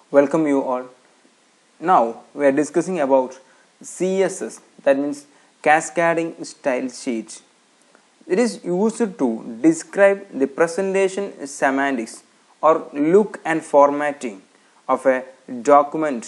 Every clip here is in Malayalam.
welcome you all. Now we are discussing about CSS, that means Cascading Style Sheet. It is used to describe the presentation semantics or look and formatting of a document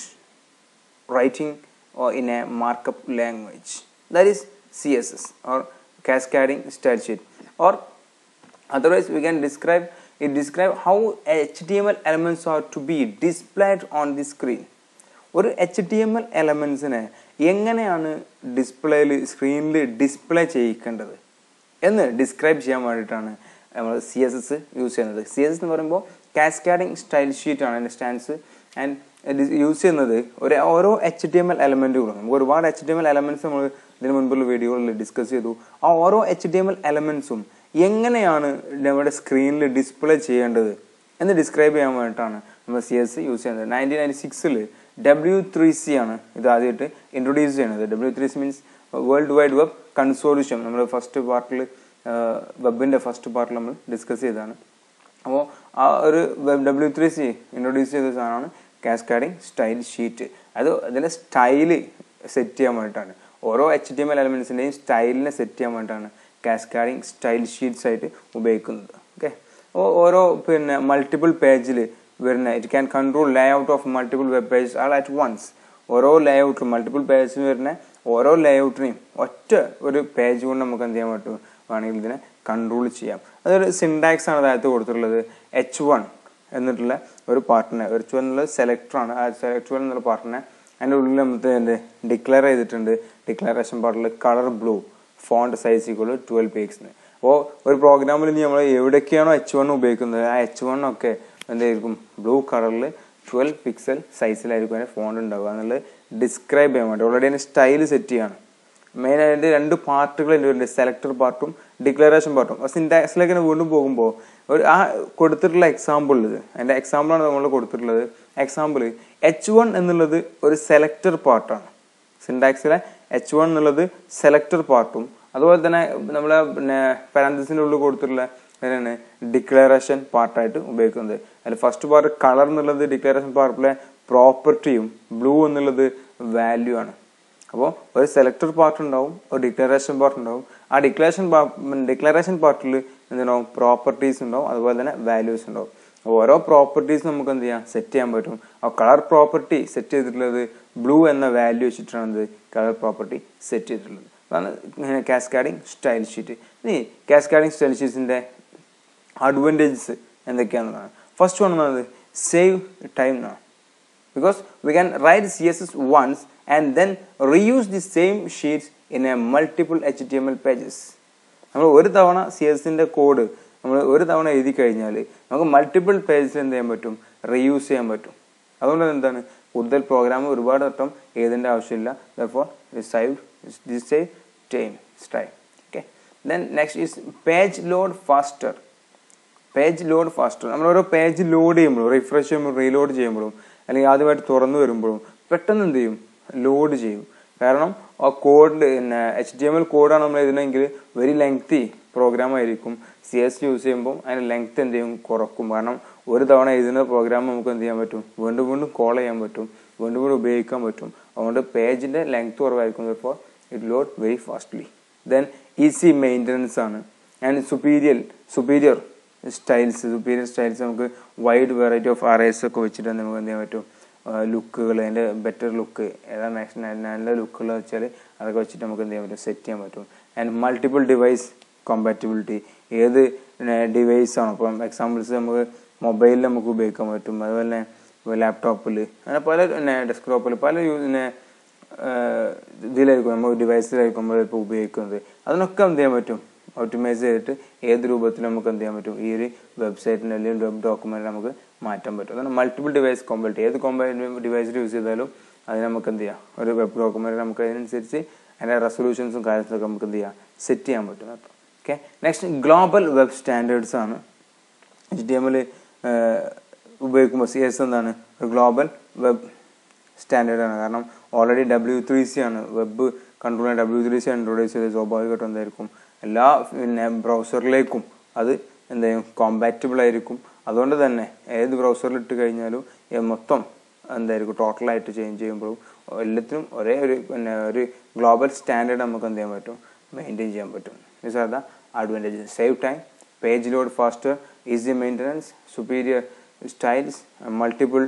writing or in a markup language. That is CSS or Cascading Style Sheet. Or otherwise we can describe it describe how HTML elements are to be displayed on the screen. ഒരു എച്ച് ടി എം എൽ എലമെൻസിനെ എങ്ങനെയാണ് ഡിസ്പ്ലേയിൽ സ്ക്രീനിൽ ഡിസ്പ്ലേ ചെയ്യിക്കേണ്ടത് എന്ന് ഡിസ്ക്രൈബ് ചെയ്യാൻ വേണ്ടിയിട്ടാണ് നമ്മൾ സി എസ് എസ് യൂസ് ചെയ്യുന്നത് സി എസ് എസ് എന്ന് പറയുമ്പോൾ കാസ്കാഡിങ് സ്റ്റൈൽ ഷീറ്റ് ആണ് അതിൻ്റെ സ്റ്റാൻസ് ആൻഡ് യൂസ് ചെയ്യുന്നത് ഒരു ഓരോ എച്ച് ടി എം എൽ എലമെൻറ്റുകളും നമുക്ക് ഒരുപാട് H T M L elements നമ്മൾ ഇതിന് മുൻപുള്ള വീഡിയോകളിൽ ഡിസ്കസ് ചെയ്തു ആ ഓരോ എച്ച് ടി എം എൽ എലമെൻറ്റ്സും എങ്ങനെയാണ് നമ്മുടെ സ്ക്രീനിൽ ഡിസ്പ്ലേ ചെയ്യേണ്ടത് എന്ന് ഡിസ്ക്രൈബ് ചെയ്യാൻ വേണ്ടിയിട്ടാണ് നമ്മൾ സി എസ് യൂസ് ചെയ്യുന്നത് നയൻറ്റീൻ നയൻറ്റി സിക്സിൽ ഡബ്ല്യു ത്രീ സി ആണ് ഇത് ആദ്യമായിട്ട് ഇൻട്രൊഡ്യൂസ് ചെയ്യുന്നത് W three C means world wide web consortium നമ്മൾ ഫസ്റ്റ് പാർട്ടിൽ വെബിൻ്റെ ഫസ്റ്റ് പാർട്ടിൽ നമ്മൾ ഡിസ്കസ് ചെയ്തതാണ് അപ്പോൾ ആ ഒരു ഡബ്ല്യു ത്രീ സി ഇൻട്രൊഡ്യൂസ് ചെയ്ത സാധനമാണ് കാസ്കാഡിങ് സ്റ്റൈൽ ഷീറ്റ് അത് അതിൻ്റെ സ്റ്റൈല് സെറ്റ് ചെയ്യാൻ വേണ്ടിയിട്ടാണ് ഓരോ എച്ച് ടി എം എൽ എലമെൻസിൻ്റെയും സ്റ്റൈലിനെ സെറ്റ് ചെയ്യാൻ വേണ്ടിയിട്ടാണ് കാസ്കാഡിങ് സ്റ്റൈൽ ഷീറ്റ്സ് ആയിട്ട് ഉപയോഗിക്കുന്നത് ഓക്കെ അപ്പോൾ ഓരോ പിന്നെ മൾട്ടിപ്പിൾ പേജിൽ വരുന്ന it can control layout of multiple web pages all at once ഓരോ ലേ ഔട്ടും മൾട്ടിപ്പിൾ പേജസിൽ വരുന്ന ഓരോ ലേ ഔട്ടിനെയും ഒറ്റ ഒരു പേജ് കൊണ്ട് നമുക്ക് എന്ത് ചെയ്യാൻ പറ്റും വേണമെങ്കിൽ ഇതിനെ കൺട്രോൾ ചെയ്യാം അതൊരു സിൻടാക്സ് ആണ് അതായത് കൊടുത്തിട്ടുള്ളത് എച്ച് വൺ എന്നിട്ടുള്ള ഒരു പാർട്ടിനെ എച്ച് വൺ എന്നുള്ള സെലക്ടറാണ് ആ സെലക്ട് വൺ എന്നുള്ള പാർട്ടിനെ അതിൻ്റെ ഉള്ളിൽ നമുക്ക് എന്ത് ഡിക്ലെയർ ചെയ്തിട്ടുണ്ട് ഡിക്ലറേഷൻ പാർട്ടിൽ colour blue font size equal twelve പിക്സിന് അപ്പോൾ ഒരു പ്രോഗ്രാമിൽ ഇനി നമ്മൾ എവിടേക്കാണോ എച്ച് വൺ ഉപയോഗിക്കുന്നത് ആ എച്ച് വൺ ഒക്കെ എന്തായിരിക്കും ബ്ലൂ കളറിൽ ട്വൽവ് പിക്സൽ സൈസിലായിരിക്കും അതിൻ്റെ ഫോണ്ട് ഉണ്ടാവുക എന്നുള്ളത് ഡിസ്ക്രൈബ് ചെയ്യാൻ വേണ്ടി ഓൾറെഡി അതിൻ്റെ സ്റ്റൈൽ സെറ്റ് ചെയ്യാണ് മെയിൻ ആയിട്ട് രണ്ട് പാർട്ടുകൾ ഉണ്ട് സെലക്ടർ പാർട്ടും ഡിക്ലറേഷൻ പാർട്ടും സിൻടാക്സിലേക്ക് വീണ്ടും പോകുമ്പോൾ ഒരു ആ കൊടുത്തിട്ടുള്ള എക്സാമ്പിൾ ഇത് അതിൻ്റെ എക്സാമ്പിളാണ് നമ്മൾ കൊടുത്തിട്ടുള്ളത് എക്സാമ്പിൾ എച്ച് വൺ എന്നുള്ളത് ഒരു സെലക്ടർ പാർട്ടാണ് സിൻടാക്സിലെ എച്ച് വൺ എന്നുള്ളത് സെലക്ടർ പാർട്ടും അതുപോലെ തന്നെ നമ്മളെ പിന്നെ പാരന്തസിൻ്റെ ഉള്ളിൽ കൊടുത്തിട്ടുള്ള അതിനാണ് ഡിക്ലറേഷൻ പാർട്ടായിട്ട് ഉപയോഗിക്കുന്നത് അതിൽ ഫസ്റ്റ് പാർട്ട് കളർ എന്നുള്ളത് ഡിക്ലറേഷൻ പാർട്ടിലെ പ്രോപ്പർട്ടിയും ബ്ലൂ എന്നുള്ളത് വാല്യൂ ആണ് അപ്പോൾ ഒരു സെലക്ടർ പാർട്ട് ഉണ്ടാവും ഒരു ഡിക്ലറേഷൻ പാർട്ട് ഉണ്ടാവും ആ ഡിക്ലറേഷൻ ഡിക്ലറേഷൻ പാർട്ടിൽ എന്തുണ്ടാവും പ്രോപ്പർട്ടീസ് ഉണ്ടാവും അതുപോലെ തന്നെ വാല്യൂസ് ഉണ്ടാവും ഓരോ പ്രോപ്പർട്ടീസ് നമുക്ക് എന്ത് ചെയ്യാം സെറ്റ് ചെയ്യാൻ പറ്റും ആ കളർ പ്രോപ്പർട്ടി സെറ്റ് ചെയ്തിട്ടുള്ളത് ബ്ലൂ എന്ന വാല്യൂ വെച്ചിട്ടാണ് എന്ത് കളർ പ്രോപ്പർട്ടി സെറ്റ് ചെയ്തിട്ടുള്ളത് അതാണ് കാസ്കാഡിങ് സ്റ്റൈൽ ഷീറ്റ് ഇനി കാസ്കാഡിങ് സ്റ്റൈൽ ഷീറ്റ്സിന്റെ അഡ്വാൻറ്റേജസ് എന്തൊക്കെയാണെന്നാണ് ഫസ്റ്റ് വൺ എന്നത് സേവ് ടൈം എന്നാണ് because we can write C S S once and then reuse the same sheets in a multiple H T M L pages നമ്മൾ ഒരു തവണ സി എസിന്റെ കോഡ് നമ്മൾ ഒരു തവണ എഴുതി കഴിഞ്ഞാൽ നമുക്ക് മൾട്ടിപ്പിൾ പേജസിൽ എന്ത് ചെയ്യാൻ പറ്റും റീയൂസ് ചെയ്യാൻ പറ്റും അതുകൊണ്ട് എന്താണ് കൂടുതൽ പ്രോഗ്രാം ഒരുപാട് വട്ടം എഴുതേണ്ട ആവശ്യമില്ല ദോർ സേവ് ദിസ് സേവ് ടൈം സ്റ്റൈം okay then next is page load faster page load faster നമ്മൾ ഓരോ പേജ് ലോഡ് ചെയ്യുമ്പോഴും റിഫ്രഷ് ചെയ്യുമ്പോഴും റീലോഡ് ചെയ്യുമ്പോഴും അല്ലെങ്കിൽ ആദ്യമായിട്ട് തുറന്നു വരുമ്പോഴും പെട്ടെന്ന് എന്ത് ചെയ്യും ലോഡ് ചെയ്യും കാരണം ആ കോഡ് പിന്നെ എച്ച് ഡി എം എൽ കോഡാണ് നമ്മൾ എഴുതുന്നതെങ്കിൽ വെരി ലെങ്തി പ്രോഗ്രാം ആയിരിക്കും സി എസ് യൂസ് ചെയ്യുമ്പോൾ അതിന് ലെങ്ത് എന്ത് ചെയ്യും കുറക്കും കാരണം ഒരു തവണ എഴുതുന്ന പ്രോഗ്രാം നമുക്ക് എന്ത് ചെയ്യാൻ പറ്റും വീണ്ടും വീണ്ടും കോൾ ചെയ്യാൻ പറ്റും വീണ്ടും വീണ്ടും ഉപയോഗിക്കാൻ പറ്റും അതുകൊണ്ട് പേജിന്റെ ലെങ്ത് കുറവായിരിക്കും ഇപ്പോൾ it load very fastly then easy maintenance ആണ് and superior superior styles superior styles നമുക്ക് വൈഡ് വെറൈറ്റി ഓഫ് അറേസ് ഒക്കെ വെച്ചിട്ട് നമുക്ക് എന്ത് ചെയ്യാൻ പറ്റും ലുക്കുകൾ അതിൻ്റെ ബെറ്റർ ലുക്ക് ഏതാണ് നെക്സ്റ്റ് നല്ല ലുക്കുകൾ വെച്ചാൽ അതൊക്കെ വെച്ചിട്ട് നമുക്ക് എന്ത് ചെയ്യാൻ പറ്റും സെറ്റ് ചെയ്യാൻ പറ്റും ആൻഡ് മൾട്ടിപ്പിൾ ഡിവൈസ് കോമ്പാറ്റബിലിറ്റി ഏത് ഡിവൈസ് ആണോ ഇപ്പം എക്സാമ്പിൾസ് നമുക്ക് മൊബൈലിൽ നമുക്ക് ഉപയോഗിക്കാൻ പറ്റും അതുപോലെ തന്നെ ലാപ്ടോപ്പിൽ അങ്ങനെ പല പിന്നെ ഡെസ്ക്ടോപ്പിൽ പല പിന്നെ ഇതിലായിരിക്കും നമ്മൾ ഡിവൈസിലായിരിക്കും നമ്മൾ ഇപ്പോൾ ഉപയോഗിക്കുന്നത് അതിനൊക്കെ എന്ത് ചെയ്യാൻ പറ്റും ഓട്ടോമൈസ് ചെയ്തിട്ട് ഏത് രൂപത്തിൽ നമുക്ക് എന്ത് ചെയ്യാൻ പറ്റും ഈ ഒരു വെബ്സൈറ്റിന് അല്ലെങ്കിൽ വെബ് ഡോക്യുമെന്റ് നമുക്ക് മാറ്റാൻ പറ്റും അതാണ് മൾട്ടിപ്പിൾ ഡിവൈസ് കോമ്പാറ്റ് ഏത് കോമ്പാറ്റ് ഡിവൈസിൽ യൂസ് ചെയ്താലും അതിന് നമുക്ക് എന്ത് ചെയ്യാം ഒരു വെബ് ഡോക്യുമെന്റ് നമുക്ക് അതിനനുസരിച്ച് അതിൻ്റെ റെസൊല്യൂഷൻസും കാര്യങ്ങളൊക്കെ നമുക്ക് എന്ത് ചെയ്യാം സെറ്റ് ചെയ്യാൻ പറ്റും കേട്ടോ okay next global web standards ആണ് എച്ച് ഡി എമ്മിൽ ഉപയോഗിക്കുമ്പോൾ സി എസ് എന്താണ് ഒരു ഗ്ലോബൽ വെബ് സ്റ്റാൻഡേർഡ് ആണ് കാരണം ഓൾറെഡി ഡബ്ല്യു ത്രീ സി ആണ് web control W three C introduce ചെയ്ത് സ്വാഭാവികമായിട്ടും എന്തായിരിക്കും എല്ലാ പിന്നെ ബ്രൗസറിലേക്കും അത് എന്തായാലും കോമ്പാറ്റബിൾ ആയിരിക്കും അതുകൊണ്ട് തന്നെ ഏത് ബ്രൗസറിൽ ഇട്ട് കഴിഞ്ഞാലും മൊത്തം എന്തായിരിക്കും ടോട്ടലായിട്ട് ചേഞ്ച് ചെയ്യുമ്പോഴും എല്ലാത്തിനും ഒരേ ഒരു പിന്നെ ഒരു ഗ്ലോബൽ സ്റ്റാൻഡേർഡ് നമുക്ക് എന്ത് ചെയ്യാൻ പറ്റും മെയിൻറ്റെയിൻ ചെയ്യാൻ പറ്റും these are the advantages save time page load faster easy maintenance superior styles multiple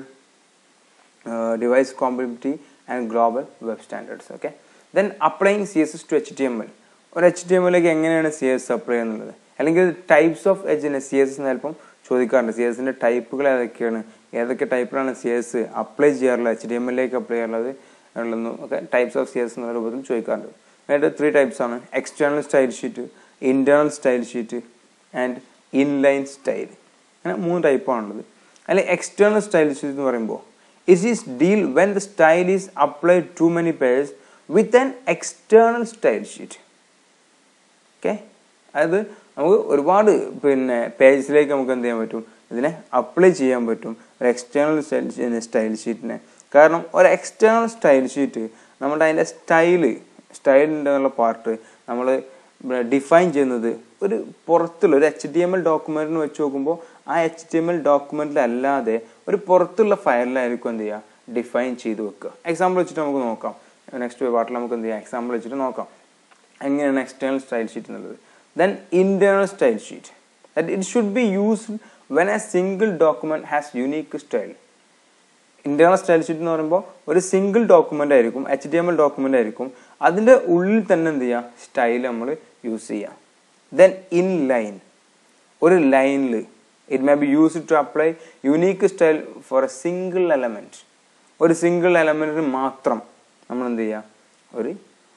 device compatibility and global web standards okay then applying css to html ഒരു എച്ച് ടി എമ്മിലേക്ക് എങ്ങനെയാണ് സി എസ് അപ്ലൈ ചെയ്യുന്നത് അല്ലെങ്കിൽ types of H C S ചിലപ്പം ചോദിക്കാറുണ്ട് സി എസിൻ്റെ ടൈപ്പുകൾ ഏതൊക്കെയാണ് ഏതൊക്കെ ടൈപ്പിലാണ് സി എസ് അപ്ലൈ ചെയ്യാറുള്ളത് എച്ച് ഡി എമ്മിലേക്ക് അപ്ലൈ ചെയ്യാറുള്ളത് ഉള്ളതെന്നും ഒക്കെ ടൈപ്സ് ഓഫ് സി എസ് എന്ന രൂപത്തിൽ ചോദിക്കാറുണ്ട് അതായത് ത്രീ ടൈപ്സ് ആണ് external style sheet internal style sheet and inline style അങ്ങനെ മൂന്ന് ടൈപ്പാണുള്ളത് അതിൽ എക്സ്റ്റേണൽ സ്റ്റൈൽ ഷീറ്റ് എന്ന് പറയുമ്പോൾ it is deal when the style is applied to many pages with an external style sheet okay അതായത് നമുക്ക് ഒരുപാട് പിന്നെ പേജസിലേക്ക് നമുക്ക് എന്ത് ചെയ്യാൻ പറ്റും ഇതിനെ അപ്ലൈ ചെയ്യാൻ പറ്റും ഒരു എക്സ്റ്റേണൽ സ്റ്റൈൽ സ്റ്റൈൽ ഷീറ്റിനെ കാരണം ഒരു എക്സ്റ്റേണൽ സ്റ്റൈൽ ഷീറ്റ് നമ്മുടെ അതിൻ്റെ സ്റ്റൈല് സ്റ്റൈലിൻ്റെ ഉള്ള പാർട്ട് നമ്മൾ ഡിഫൈൻ ചെയ്യുന്നത് ഒരു പുറത്തുള്ള ഒരു എച്ച് ഡി എം എൽ ഡോക്യുമെന്റിന് വെച്ച് നോക്കുമ്പോൾ ആ എച്ച് ഡി എം എൽ ഡോക്യുമെന്റിൽ അല്ലാതെ ഒരു പുറത്തുള്ള ഫയലിലായിരിക്കും എന്ത് ചെയ്യുക ഡിഫൈൻ ചെയ്ത് വെക്കുക എക്സാമ്പിൾ വെച്ചിട്ട് നമുക്ക് നോക്കാം നെക്സ്റ്റ് പാർട്ടിൽ നമുക്ക് എന്ത് ചെയ്യാം എക്സാമ്പിൾ വെച്ചിട്ട് നോക്കാം എങ്ങനെയാണ് എക്സ്റ്റേണൽ സ്റ്റൈൽ ഷീറ്റ് എന്നുള്ളത് then internal style sheet that it should be used when a single document has unique style internal style sheet എന്ന് പറയുമ്പോൾ ഒരു സിംഗിൾ ഡോക്യുമെന്റ് ആയിരിക്കും H D M L document ആയിരിക്കും അതിന്റെ ഉള്ളിൽ തന്നെ എന്ത് ചെയ്യുക സ്റ്റൈൽ നമ്മൾ യൂസ് ചെയ്യാം ദെൻ ഇൻ ലൈൻ ഒരു ലൈനിൽ it may be use to apply unique style for a single element ഒരു സിംഗിൾ എലമെന്റിന് മാത്രം നമ്മൾ എന്ത് ചെയ്യുക ഒരു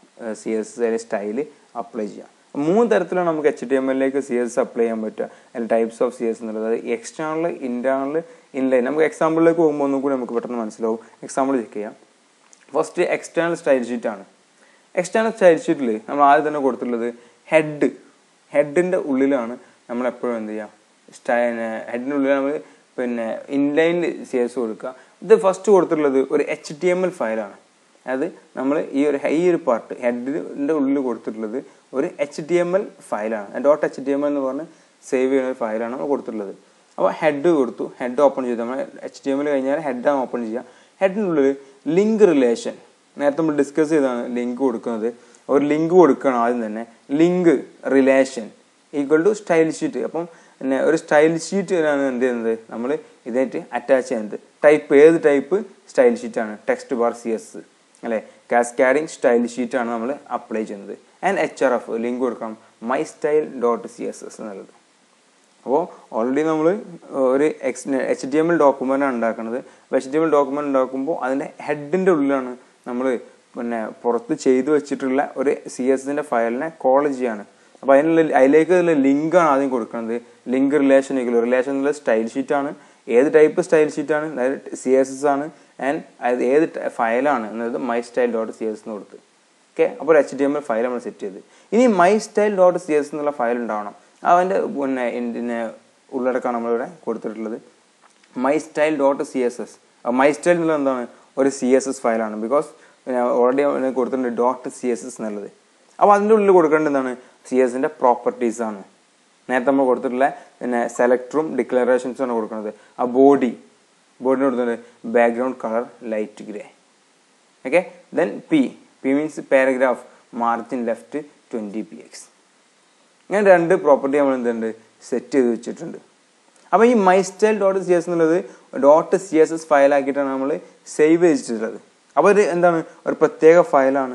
സി എസ് സ്റ്റൈൽ അപ്ലൈ ചെയ്യാം മൂന്ന് തരത്തിലാണ് നമുക്ക് എച്ച് ടി എം എല്ലിലേക്ക് സി എസ് അപ്ലൈ ചെയ്യാൻ പറ്റുക അതിൽ ടൈപ്സ് ഓഫ് സി എസ് എന്നുള്ളത് അത് എക്സ്റ്റേണൽ ഇന്റേണൽ ഇൻലൈൻ നമുക്ക് എക്സാമ്പിളിലേക്ക് പോകുമ്പോൾ ഒന്നും കൂടി നമുക്ക് പെട്ടെന്ന് മനസ്സിലാവും എക്സാമ്പിൾ ചെക്ക് ചെയ്യാം ഫസ്റ്റ് എക്സ്റ്റേണൽ സ്റ്റൈൽ ഷീറ്റ് ആണ് എക്സ്റ്റേണൽ സ്റ്റൈൽ ഷീറ്റിൽ നമ്മൾ ആദ്യം തന്നെ കൊടുത്തിട്ടുള്ളത് ഹെഡ് ഹെഡിന്റെ ഉള്ളിലാണ് നമ്മൾ എപ്പോഴും എന്ത് ചെയ്യുക സ്റ്റൈ ഹെഡിന്റെ ഉള്ളിൽ നമ്മൾ പിന്നെ ഇൻലൈനിൽ സി എസ് കൊടുക്കുക ഇത് ഫസ്റ്റ് കൊടുത്തിട്ടുള്ളത് ഒരു എച്ച് ടി എം എൽ ഫയലാണ് അതായത് നമ്മൾ ഈ ഒരു ഈ ഒരു പാർട്ട് ഹെഡിന്റെ ഉള്ളിൽ കൊടുത്തിട്ടുള്ളത് ഒരു എച്ച് ടി എം എൽ ഫയലാണ് dot H T M L എന്ന് പറഞ്ഞ് സേവ് ചെയ്യുന്ന ഒരു ഫയലാണ് നമ്മൾ കൊടുത്തിട്ടുള്ളത് അപ്പോൾ ഹെഡ് കൊടുത്തു ഹെഡ് ഓപ്പൺ ചെയ്തു നമ്മൾ എച്ച് ടി എം എൽ കഴിഞ്ഞാൽ ഹെഡാണ് ഓപ്പൺ ചെയ്യുക ഹെഡിനുള്ളിൽ ലിങ്ക് റിലേഷൻ നേരത്തെ നമ്മൾ ഡിസ്കസ് ചെയ്താണ് ലിങ്ക് കൊടുക്കുന്നത് ഒരു ലിങ്ക് കൊടുക്കണം ആദ്യം തന്നെ link relation equal to style sheet അപ്പം പിന്നെ ഒരു സ്റ്റൈൽ ഷീറ്റ് ആണ് എന്ത് ചെയ്യുന്നത് നമ്മൾ ഇതായിട്ട് അറ്റാച്ച് ചെയ്യുന്നത് ടൈപ്പ് ഏത് ടൈപ്പ് സ്റ്റൈൽ ഷീറ്റാണ് ടെക്സ്റ്റ് ബാർ സി എസ് അല്ലെ കാസ്കാഡിങ് സ്റ്റൈൽ ഷീറ്റാണ് നമ്മൾ അപ്ലൈ ചെയ്യുന്നത് and H R F link കൊടുക്കണം my style dot C S S എന്നുള്ളത് അപ്പോൾ ഓൾറെഡി നമ്മൾ ഒരു X H D M L document ആണ് ഉണ്ടാക്കുന്നത് അപ്പോൾ H D M L document ഉണ്ടാക്കുമ്പോൾ അതിൻ്റെ ഹെഡിൻ്റെ ഉള്ളിലാണ് നമ്മൾ പിന്നെ പുറത്ത് ചെയ്തു വെച്ചിട്ടുള്ള ഒരു സി എസിൻ്റെ ഫയലിനെ കോൾ ചെയ്യാണ് അപ്പോൾ അതിനുള്ള അതിലേക്ക് ലിങ്കാണ് ആദ്യം കൊടുക്കുന്നത് ലിങ്ക് റിലേഷൻ റിലേഷൻ എന്നുള്ള സ്റ്റൈൽ ഷീറ്റാണ് ഏത് ടൈപ്പ് സ്റ്റൈൽ ഷീറ്റാണ് അതായത് സി എസ് എസ് ആണ് ആൻഡ് അത് ഏത് ഫയലാണ് എന്നത് my style dot C S എന്ന് കൊടുത്ത് ഓക്കെ അപ്പോൾ ഒരു H D M L file നമ്മൾ സെറ്റ് ചെയ്ത് ഇനി my style dot C S എന്നുള്ള ഫയൽ ഉണ്ടാവണം അതിൻ്റെ പിന്നെ പിന്നെ ഉള്ളടക്കമാണ് നമ്മളിവിടെ കൊടുത്തിട്ടുള്ളത് my style dot C S S my style എന്നുള്ളത് എന്താണ് ഒരു സി എസ് എസ് ഫയലാണ് ബിക്കോസ് ഓൾറെഡി കൊടുത്തിട്ടുണ്ട് ഡോട്ട് സി എസ് എസ് എന്നുള്ളത് അപ്പോൾ അതിൻ്റെ ഉള്ളിൽ കൊടുക്കേണ്ടത് എന്താണ് സി എസിൻ്റെ പ്രോപ്പർട്ടീസ് ആണ് നേരത്തെ നമ്മൾ കൊടുത്തിട്ടുള്ള പിന്നെ സെലക്ടറും ഡിക്ലറേഷൻസും ആണ് കൊടുക്കുന്നത് ആ ബോഡി ബോഡിന് കൊടുത്തിട്ടുണ്ട് background colour light grey okay then P P means paragraph margin left twenty P X ഇങ്ങനെ രണ്ട് പ്രോപ്പർട്ടി നമ്മൾ എന്തുണ്ട് സെറ്റ് ചെയ്ത് വെച്ചിട്ടുണ്ട് അപ്പോൾ ഈ my style dot C S എന്നുള്ളത് ഡോട്ട് സി എസ് എസ് ഫയലാക്കിയിട്ടാണ് നമ്മൾ സേവ് ചെയ്തിട്ടുള്ളത് അപ്പോൾ ഒരു എന്താണ് ഒരു പ്രത്യേക ഫയലാണ്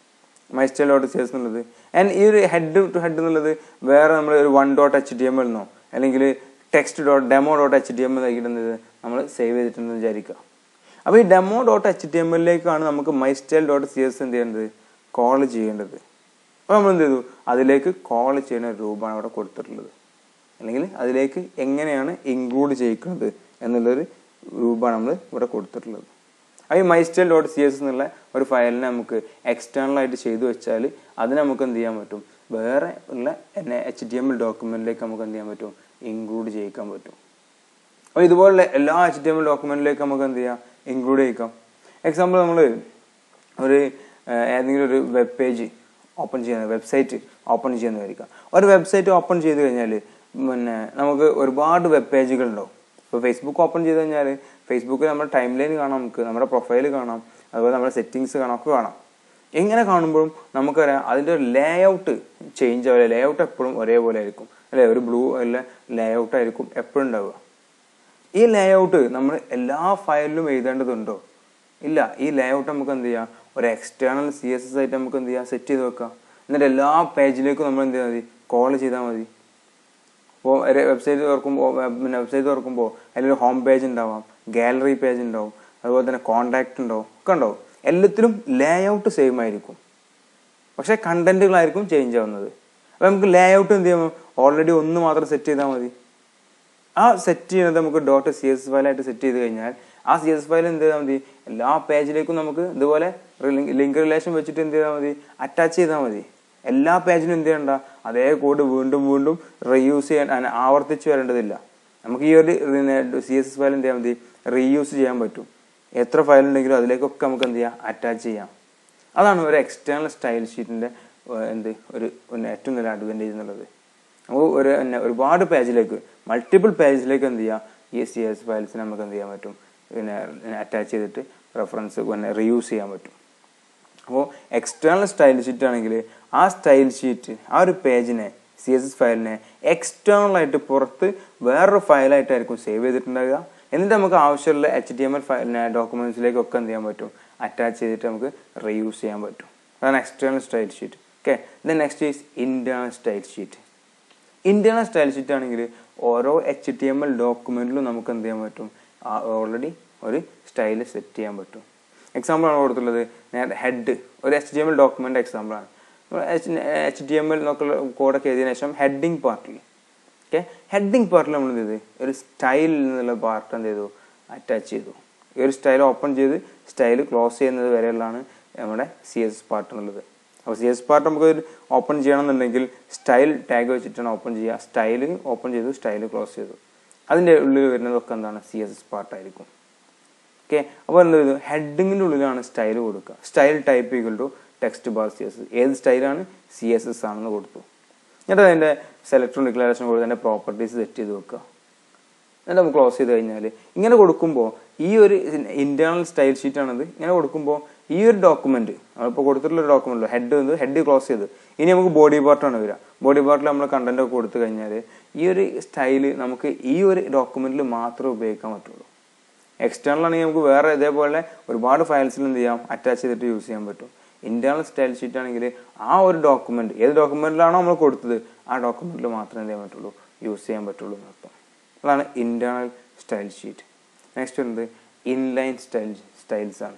my style dot C S എന്നുള്ളത് ആൻഡ് ഈ ഒരു ഹെഡ് ടു ഹെഡ് എന്നുള്ളത് വേറെ നമ്മൾ ഒരു one dot H D M L എന്നോ അല്ലെങ്കിൽ text dot demo dot H D M L ആക്കിയിട്ടുണ്ട് നമ്മൾ സേവ് ചെയ്തിട്ടുണ്ടെന്ന് വിചാരിക്കുക അപ്പോൾ ഈ demo dot H T M എല്ലിലേക്കാണ് നമുക്ക് my style dot C S എന്ത് ചെയ്യേണ്ടത് കോൾ ചെയ്യേണ്ടത് അപ്പോൾ നമ്മൾ എന്ത് ചെയ്തു അതിലേക്ക് കോൾ ചെയ്യുന്ന ഒരു രൂപമാണ് അവിടെ കൊടുത്തിട്ടുള്ളത് അല്ലെങ്കിൽ അതിലേക്ക് എങ്ങനെയാണ് ഇൻക്ലൂഡ് ചെയ്യിക്കുന്നത് എന്നുള്ളൊരു രൂപമാണ് നമ്മൾ ഇവിടെ കൊടുത്തിട്ടുള്ളത് അപ്പോൾ ഈ my style dot C S എന്നുള്ള ഒരു ഫയലിനെ നമുക്ക് എക്സ്റ്റേണൽ ആയിട്ട് ചെയ്തു വെച്ചാൽ അത് നമുക്ക് എന്ത് ചെയ്യാൻ പറ്റും വേറെ ഉള്ള എന്നെ എച്ച് ഡി എം എൽ ഡോക്യുമെന്റിലേക്ക് നമുക്ക് എന്ത് ചെയ്യാൻ പറ്റും ഇൻക്ലൂഡ് ചെയ്യിക്കാൻ പറ്റും അപ്പോൾ ഇതുപോലുള്ള എല്ലാ എച്ച് ഡി എം എൽ ഡോക്യുമെന്റിലേക്ക് നമുക്ക് എന്ത് ചെയ്യാം ഇൻക്ലൂഡ് ചെയ്യിക്കാം എക്സാമ്പിൾ നമ്മൾ ഒരു ഏതെങ്കിലും ഒരു വെബ് പേജ് ഓപ്പൺ ചെയ്യുന്ന വെബ്സൈറ്റ് ഓപ്പൺ ചെയ്യുന്ന വരിക ഒരു വെബ്സൈറ്റ് ഓപ്പൺ ചെയ്ത് കഴിഞ്ഞാൽ പിന്നെ നമുക്ക് ഒരുപാട് വെബ് പേജുകൾ ഉണ്ടാവും ഇപ്പോൾ ഫേസ്ബുക്ക് ഓപ്പൺ ചെയ്ത് കഴിഞ്ഞാൽ ഫേസ്ബുക്കിൽ നമ്മുടെ ടൈം ലൈൻ കാണാം നമുക്ക് നമ്മുടെ പ്രൊഫൈൽ കാണാം അതുപോലെ നമ്മുടെ സെറ്റിങ്സ് കാണാം ഒക്കെ കാണാം എങ്ങനെ കാണുമ്പോഴും നമുക്കറിയാം അതിൻ്റെ ഒരു ലേ ഔട്ട് ചേഞ്ച് ആവില്ല ലേ ഔട്ട് എപ്പോഴും ഒരേപോലെ ആയിരിക്കും അല്ലെ ഒരു ബ്ലൂ അല്ല ലേ ഔട്ട് ആയിരിക്കും എപ്പോഴും ഉണ്ടാവുക ഈ ലേ ഔട്ട് നമ്മൾ എല്ലാ ഫയലിലും എഴുതേണ്ടതുണ്ടോ ഇല്ല ഈ ലേ ഔട്ട് നമുക്ക് എന്ത് ചെയ്യാം ഒരു എക്സ്റ്റേണൽ സി എസ് എസ് ആയിട്ട് നമുക്ക് എന്ത് ചെയ്യാം സെറ്റ് ചെയ്ത് വെക്കാം എന്നിട്ട് എല്ലാ പേജിലേക്കും നമ്മൾ എന്ത് ചെയ്താൽ മതി കോൾ ചെയ്താൽ മതി ഇപ്പോൾ ഒരു വെബ്സൈറ്റ് തുറക്കുമ്പോൾ പിന്നെ വെബ്സൈറ്റ് തുറക്കുമ്പോൾ അതിലൊരു ഹോം പേജ് ഉണ്ടാവാം ഗാലറി പേജ് ഉണ്ടാവും അതുപോലെ തന്നെ കോണ്ടാക്ട് ഉണ്ടാവും ഒക്കെ ഉണ്ടാവും എല്ലാത്തിലും ലേ ഔട്ട് സെയിം ആയിരിക്കും പക്ഷേ കണ്ടന്റുകളായിരിക്കും ചേഞ്ച് ആവുന്നത് അപ്പോൾ നമുക്ക് ലേ ഔട്ട് എന്ത് ചെയ്യാം ഓൾറെഡി ഒന്ന് മാത്രം സെറ്റ് ചെയ്താൽ മതി ആ സെറ്റ് ചെയ്യുന്നത് നമുക്ക് ഡോട്ട് സി എസ് ഫയലായിട്ട് സെറ്റ് ചെയ്ത് കഴിഞ്ഞാൽ ആ സി എസ് ഫയൽ എന്ത് ചെയ്താൽ മതി എല്ലാ പേജിലേക്കും നമുക്ക് ഇതുപോലെ ലിങ്ക് റിലേഷൻ വെച്ചിട്ട് എന്ത് ചെയ്താൽ മതി അറ്റാച്ച് ചെയ്താൽ മതി എല്ലാ പേജിനും എന്ത് ചെയ്യണ്ട അതേ കോഡ് വീണ്ടും വീണ്ടും റീയൂസ് ചെയ്യാൻ അന- ആവർത്തിച്ച് വരേണ്ടതില്ല നമുക്ക് ഈ ഒരു സി എസ് എസ് ഫയൽ എന്ത് ചെയ്യാൻ മതി റീയൂസ് ചെയ്യാൻ പറ്റും എത്ര ഫയൽ ഉണ്ടെങ്കിലും അതിലേക്കൊക്കെ നമുക്ക് എന്ത് ചെയ്യാം അറ്റാച്ച് ചെയ്യാം അതാണ് ഒരു എക്സ്റ്റേണൽ സ്റ്റൈൽ ഷീറ്റിന്റെ ഏഹ്, എന്ത് ഒരു പിന്നെ ഏറ്റവും നല്ല അഡ്വാൻറ്റേജ് എന്നുള്ളത് നമുക്ക് ഒരു പിന്നെ ഒരുപാട് പേജിലേക്ക് മൾട്ടിപ്പിൾ പേജിലേക്ക് എന്ത് ചെയ്യാം ഈ സി എസ് ഫയൽസിന് നമുക്ക് എന്ത് ചെയ്യാൻ പറ്റും പിന്നെ അറ്റാച്ച് ചെയ്തിട്ട് റെഫറൻസ് പിന്നെ റീയൂസ് ചെയ്യാൻ പറ്റും അപ്പോൾ എക്സ്റ്റേണൽ സ്റ്റൈൽ ഷീറ്റ് ആണെങ്കിൽ ആ സ്റ്റൈൽ ഷീറ്റ് ആ ഒരു പേജിനെ സി എസ് എസ് ഫയലിനെ എക്സ്റ്റേണൽ ആയിട്ട് പുറത്ത് വേറൊരു ഫയലായിട്ടായിരിക്കും സേവ് ചെയ്തിട്ടുണ്ടാവുക എന്നിട്ട് നമുക്ക് ആവശ്യമുള്ള എച്ച് ടി എം എൽ ഫയലിനെ ഡോക്യുമെന്റ്സിലേക്കൊക്കെ എന്ത് ചെയ്യാൻ പറ്റും അറ്റാച്ച് ചെയ്തിട്ട് നമുക്ക് റീയൂസ് ചെയ്യാൻ പറ്റും അതാണ് external style sheet okay then next is internal style sheet internal style sheet ആണെങ്കിൽ ഓരോ എച്ച് ടി എം എൽ ഡോക്യുമെന്റിലും നമുക്ക് എന്ത് ചെയ്യാൻ പറ്റും ഓൾറെഡി ഒരു സ്റ്റൈൽ സെറ്റ് ചെയ്യാൻ പറ്റും എക്സാമ്പിൾ ആണ് കൊടുത്തുള്ളത് നേരെ ഹെഡ് ഒരു H T M L document example ആണ് എച്ച് ടി എം എൽ എന്നൊക്കെ കോഡൊക്കെ എഴുതിയതിനു ശേഷം ഹെഡിങ് പാർട്ടിൽ ഓക്കെ ഹെഡിങ് പാർട്ടിൽ നമ്മൾ എന്ത് ചെയ്ത് ഒരു സ്റ്റൈൽ എന്നുള്ള പാർട്ട് എന്ത് ചെയ്തു അറ്റാച്ച് ചെയ്തു ഈ ഒരു സ്റ്റൈൽ ഓപ്പൺ ചെയ്ത് സ്റ്റൈൽ ക്ലോസ് ചെയ്യുന്നത് വരെയുള്ളതാണ് നമ്മുടെ സി എസ് പാർട്ട് എന്നുള്ളത് അപ്പോൾ സി എസ് പാർട്ട് നമുക്ക് ഓപ്പൺ ചെയ്യണമെന്നുണ്ടെങ്കിൽ സ്റ്റൈൽ ടാഗ് വെച്ചിട്ടാണ് ഓപ്പൺ ചെയ്യുക സ്റ്റൈൽ ഓപ്പൺ ചെയ്തു സ്റ്റൈൽ ക്ലോസ് ചെയ്തു അതിൻ്റെ ഉള്ളിൽ വരുന്നതൊക്കെ എന്താണ് സി എസ് എസ് പാർട്ടായിരിക്കും ഓക്കെ അപ്പോൾ എന്ത് ചെയ്തു ഹെഡിങ്ങിൻ്റെ ഉള്ളിലാണ് സ്റ്റൈൽ കൊടുക്കുക style type equal to text bar C S ഏത് സ്റ്റൈലാണ് സി എസ് എസ് ആണെന്ന് കൊടുത്തു എന്നിട്ട് അതിൻ്റെ സെലക്ടർ ഡിക്ലറേഷൻ കൊടുത്ത് അതിൻ്റെ പ്രോപ്പർട്ടീസ് സെറ്റ് ചെയ്ത് വെക്കുക എന്നിട്ട് നമുക്ക് ക്ലോസ് ചെയ്ത് കഴിഞ്ഞാൽ ഇങ്ങനെ കൊടുക്കുമ്പോൾ ഈ ഒരു ഇന്റേണൽ സ്റ്റൈൽ ഷീറ്റ് ആണത് ഇങ്ങനെ കൊടുക്കുമ്പോൾ ഈ ഒരു ഡോക്യുമെന്റ് നമ്മളിപ്പോൾ കൊടുത്തിട്ടുള്ള ഒരു ഡോക്യുമെന്റ് ഹെഡ് വന്ന് ഹെഡ് ക്ലോസ് ചെയ്ത് ഇനി നമുക്ക് ബോഡി പാർട്ടാണ് വരിക ബോഡി പാർട്ടിൽ നമ്മൾ കണ്ടന്റ് ഒക്കെ കൊടുത്തു കഴിഞ്ഞാൽ ഈ ഒരു സ്റ്റൈല് നമുക്ക് ഈ ഒരു ഡോക്യുമെന്റിൽ മാത്രമേ ഉപയോഗിക്കാൻ പറ്റുള്ളൂ എക്സ്റ്റേണൽ ആണെങ്കിൽ നമുക്ക് വേറെ ഇതേപോലെ ഒരുപാട് ഫയൽസിൽ എന്ത് ചെയ്യാം അറ്റാച്ച് ചെയ്തിട്ട് യൂസ് ചെയ്യാൻ പറ്റും ഇന്റേണൽ സ്റ്റൈൽ ഷീറ്റ് ആണെങ്കിൽ ആ ഒരു ഡോക്യുമെന്റ് ഏത് ഡോക്യുമെന്റിലാണോ നമ്മൾ കൊടുത്തത് ആ ഡോക്യുമെന്റിൽ മാത്രമേ എന്ത് ചെയ്യാൻ പറ്റുള്ളൂ യൂസ് ചെയ്യാൻ പറ്റുള്ളൂ എന്നർത്ഥം അതാണ് ഇന്റേണൽ സ്റ്റൈൽ ഷീറ്റ് നെക്സ്റ്റ് വരുന്നത് ഇൻലൈൻ സ്റ്റൈൽ സ്റ്റൈൽസ് ആണ്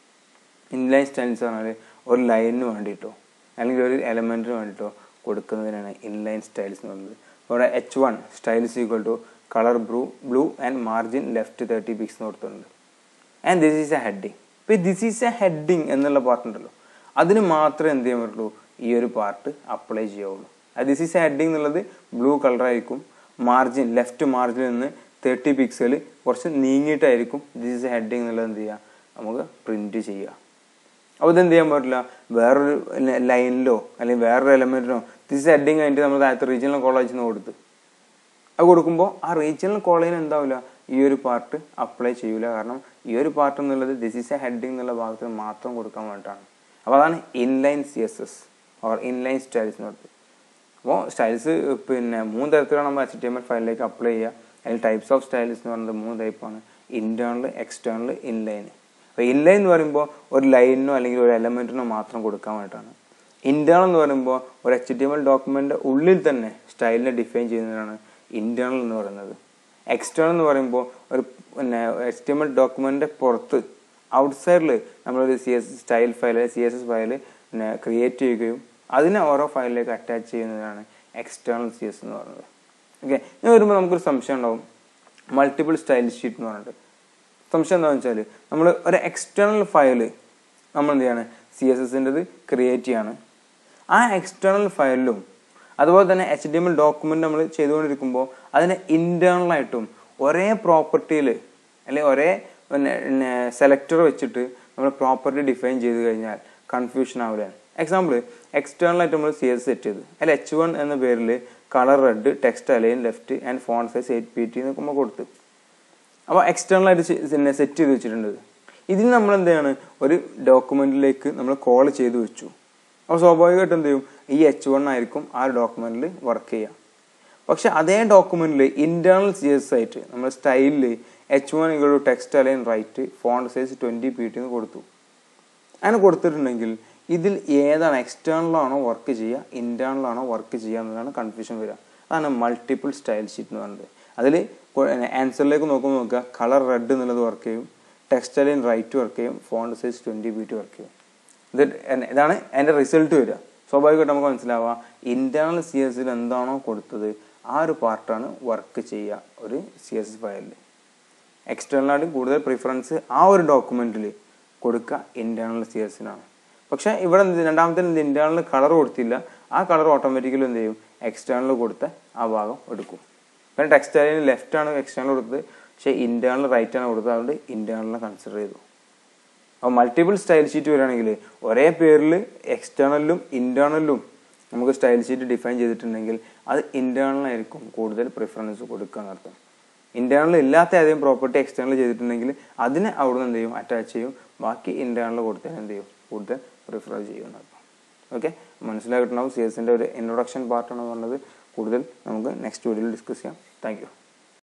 ഇൻലൈൻ സ്റ്റൈൽസ് പറഞ്ഞാൽ ഒരു ലൈനിന് വേണ്ടിയിട്ടോ അല്ലെങ്കിൽ ഒരു എലമെന്റിന് വേണ്ടിയിട്ടോ കൊടുക്കുന്നതിനാണ് ഇൻലൈൻ സ്റ്റൈൽസ് എന്ന് പറയുന്നത് ഇവിടെ H one styles equal to colour blue blue and margin left thirty pix എന്ന് കൊടുത്തിട്ടുണ്ട് and this is a heading ഇപ്പം ദിസ് ഈസ് എ ഹെഡിങ് എന്നുള്ള പാർട്ട് ഉണ്ടല്ലോ അതിന് മാത്രമേ എന്ത് ചെയ്യാൻ പറ്റുള്ളൂ ഈ ഒരു പാർട്ട് അപ്ലൈ ചെയ്യാവുള്ളൂ ദിസ് ഈസ് എ ഹെഡിങ് എന്നുള്ളത് ബ്ലൂ കളർ ആയിരിക്കും മാർജിൻ ലെഫ്റ്റ് മാർജിനിൽ നിന്ന് തേർട്ടി പിക്സൽ കുറച്ച് നീങ്ങിയിട്ടായിരിക്കും ദിസ് ഈസ് എ ഹെഡിങ് എന്നുള്ളത് എന്ത് ചെയ്യുക നമുക്ക് പ്രിന്റ് ചെയ്യുക അപ്പോൾ ഇതെന്ത് ചെയ്യാൻ പറ്റില്ല വേറൊരു ലൈനിലോ അല്ലെങ്കിൽ വേറൊരു എലമെന്റിനോ ദിസ് ഹെഡിങ് കഴിഞ്ഞിട്ട് നമ്മൾ താഴത്തെ റീജിയണൽ കോളേജിൽ നിന്ന് കൊടുത്ത് അത് കൊടുക്കുമ്പോൾ ആ റീജിയണൽ കോളേജിന് എന്താവില്ല ഈ ഒരു പാർട്ട് അപ്ലൈ ചെയ്യൂല കാരണം ഈ ഒരു പാർട്ട് എന്നുള്ളത് ദിസ് ഈസ് എ ഹെഡിങ് എന്നുള്ള ഭാഗത്ത് മാത്രം കൊടുക്കാൻ വേണ്ടിയിട്ടാണ് അപ്പോൾ അതാണ് inline C S S or inline styles എന്ന് പറയുന്നത് അപ്പോൾ സ്റ്റൈൽസ് പിന്നെ മൂന്ന് തരത്തിലാണ് നമ്മൾ എച്ച് ടി എം എൽ ഫയലിലേക്ക് അപ്ലൈ ചെയ്യുക അതിൽ ടൈപ്സ് ഓഫ് സ്റ്റൈൽസ് എന്ന് പറയുന്നത് മൂന്ന് ടൈപ്പാണ് ഇന്റേണൽ എക്സ്റ്റേണൽ ഇൻലൈൻ അപ്പോൾ ഇൻലൈൻ എന്ന് പറയുമ്പോൾ ഒരു ലൈനിനോ അല്ലെങ്കിൽ ഒരു എലമെന്റിനോ മാത്രം കൊടുക്കാൻ വേണ്ടിയിട്ടാണ് ഇന്റേണൽ എന്ന് പറയുമ്പോൾ ഒരു H T M L document ഉള്ളിൽ തന്നെ സ്റ്റൈലിനെ ഡിഫൈൻ ചെയ്യുന്നതാണ് ഇന്റേണൽ എന്ന് പറയുന്നത് എക്സ്റ്റേണൽ എന്ന് പറയുമ്പോൾ ഒരു പിന്നെ എച്ച് ടി എം എൽ ഡോക്യുമെന്റിന്റെ പുറത്ത് ഔട്ട്സൈഡിൽ നമ്മളൊരു C S style file C S S file പിന്നെ ക്രിയേറ്റ് ചെയ്യുകയും അതിനെ ഓരോ ഫയലിലേക്ക് അറ്റാച്ച് ചെയ്യുന്നതാണ് എക്സ്റ്റേണൽ സി എസ് എന്ന് പറയുന്നത് ഓക്കെ ഇനി വരുമ്പോൾ നമുക്കൊരു സംശയം ഉണ്ടാവും മൾട്ടിപ്പിൾ സ്റ്റൈൽ ഷീറ്റ് എന്ന് പറഞ്ഞിട്ട് സംശയം എന്താണെന്ന് വെച്ചാൽ നമ്മൾ ഒരു എക്സ്റ്റേണൽ ഫയൽ നമ്മൾ എന്ത് ചെയ്യാണ് സി എസ് എസിൻ്റെത് ക്രിയേറ്റ് ചെയ്യാണ് ആ എക്സ്റ്റേണൽ ഫയലിലും അതുപോലെ തന്നെ H D M L document നമ്മൾ ചെയ്തുകൊണ്ടിരിക്കുമ്പോൾ അതിനെ ഇന്റേണൽ ആയിട്ടും ഒരേ പ്രോപ്പർട്ടിയിൽ അല്ലെങ്കിൽ ഒരേ പിന്നെ സെലക്ടർ വെച്ചിട്ട് നമ്മൾ പ്രോപ്പർട്ടി ഡിഫൈൻ ചെയ്ത് കഴിഞ്ഞാൽ കൺഫ്യൂഷൻ ആവില്ല എക്സാമ്പിൾ എക്സ്റ്റേണൽ ആയിട്ട് നമ്മൾ സി എസ് സെറ്റ് ചെയ്തു അതിൽ എച്ച് വൺ എന്ന പേരിൽ colour red text align left and font size eight P T എന്നൊക്കെ നമ്മൾ കൊടുത്ത് അപ്പോൾ എക്സ്റ്റേണൽ ആയിട്ട് സെറ്റ് ചെയ്ത് വെച്ചിട്ടുണ്ട് ഇത്. ഇതിന് നമ്മൾ എന്താണ് ഒരു ഡോക്യുമെന്റിലേക്ക് നമ്മൾ കോൾ ചെയ്ത് വെച്ചു അപ്പോൾ സ്വാഭാവികമായിട്ടും എന്ത് ചെയ്യും ഈ എച്ച് വൺ ആയിരിക്കും ആ ഡോക്യുമെന്റിൽ വർക്ക് ചെയ്യുക പക്ഷെ അതേ ഡോക്യുമെന്റിൽ ഇന്റേണൽ സി എസ് ആയിട്ട് നമ്മൾ സ്റ്റൈലിൽ എച്ച് വൺ ഇങ്ങോട്ട് text align right font size twenty P T എന്ന് കൊടുത്തു അങ്ങനെ കൊടുത്തിട്ടുണ്ടെങ്കിൽ ഇതിൽ ഏതാണ് എക്സ്റ്റേണൽ ആണോ വർക്ക് ചെയ്യുക ഇന്റേണൽ ആണോ വർക്ക് ചെയ്യുക എന്നതാണ് കൺഫ്യൂഷൻ വരിക അതാണ് മൾട്ടിപ്പിൾ സ്റ്റൈൽ ഷീറ്റ് എന്ന് പറയുന്നത് അതിൽ ആൻസറിലേക്ക് നോക്കുമ്പോൾ നോക്കുക കളർ റെഡ് എന്നുള്ളത് വർക്ക് ചെയ്യും ടെക്സ്റ്റ് ലൈൻ റൈറ്റ് വർക്ക് ചെയ്യും font size twenty B T work ചെയ്യും ഇത് എന്ന- ഇതാണ് അതിന്റെ റിസൾട്ട് വരിക സ്വാഭാവികമായിട്ട് നമുക്ക് മനസ്സിലാവുക ഇന്റേണൽ സി എസിൽ എന്താണോ കൊടുത്തത് ആ ഒരു പാർട്ടാണ് വർക്ക് ചെയ്യുക ഒരു സി എസ് ഫയലിൽ എക്സ്റ്റേണലായിട്ട് കൂടുതൽ പ്രിഫറൻസ് ആ ഒരു ഡോക്യുമെന്റിൽ കൊടുക്കുക ഇന്റേണൽ സി എസിനാണ് പക്ഷെ ഇവിടെ എന്ത് രണ്ടാമത്തെ എന്ത് ഇന്റേണൽ കളർ കൊടുത്തില്ല ആ കളർ ഓട്ടോമാറ്റിക്കലി എന്ത് ചെയ്യും എക്സ്റ്റേണൽ കൊടുത്ത ആ ഭാഗം എടുക്കും പിന്നെ ടെക്സ്റ്റൈലിന് ലെഫ്റ്റ് ആണ് എക്സ്റ്റേണൽ കൊടുത്തത് പക്ഷെ ഇന്റേണൽ റൈറ്റ് ആണ് കൊടുത്തത് അതുകൊണ്ട് ഇന്റേണലിനെ കൺസിഡർ ചെയ്തു അപ്പോൾ മൾട്ടിപ്പിൾ സ്റ്റൈൽ ഷീറ്റ് വരികയാണെങ്കിൽ ഒരേ പേരിൽ എക്സ്റ്റേണലിലും ഇന്റേണലിലും നമുക്ക് സ്റ്റൈൽ ഷീറ്റ് ഡിഫൈൻ ചെയ്തിട്ടുണ്ടെങ്കിൽ അത് ഇന്റേണൽ ആയിരിക്കും കൂടുതൽ പ്രിഫറൻസ് കൊടുക്കുക എന്നർത്ഥം ഇന്റേണൽ ഇല്ലാത്ത ഏതെങ്കിലും പ്രോപ്പർട്ടി എക്സ്റ്റേണൽ ചെയ്തിട്ടുണ്ടെങ്കിൽ അതിനെ അവിടെ നിന്ന് എന്ത് ചെയ്യും അറ്റാച്ച് ചെയ്യും ബാക്കി ഇന്റേണൽ കൊടുത്തതിന് എന്ത് ചെയ്യും കൂടുതൽ പ്രിഫർ ചെയ്യും എന്നർത്ഥം ഓക്കെ മനസ്സിലായിട്ടുണ്ടാവും സി എസിൻ്റെ ഒരു ഇൻട്രൊഡക്ഷൻ പാർട്ടാണ് പറഞ്ഞത് കൂടുതൽ നമുക്ക് നെക്സ്റ്റ് വീഡിയോയിൽ ഡിസ്കസ് ചെയ്യാം താങ്ക് യു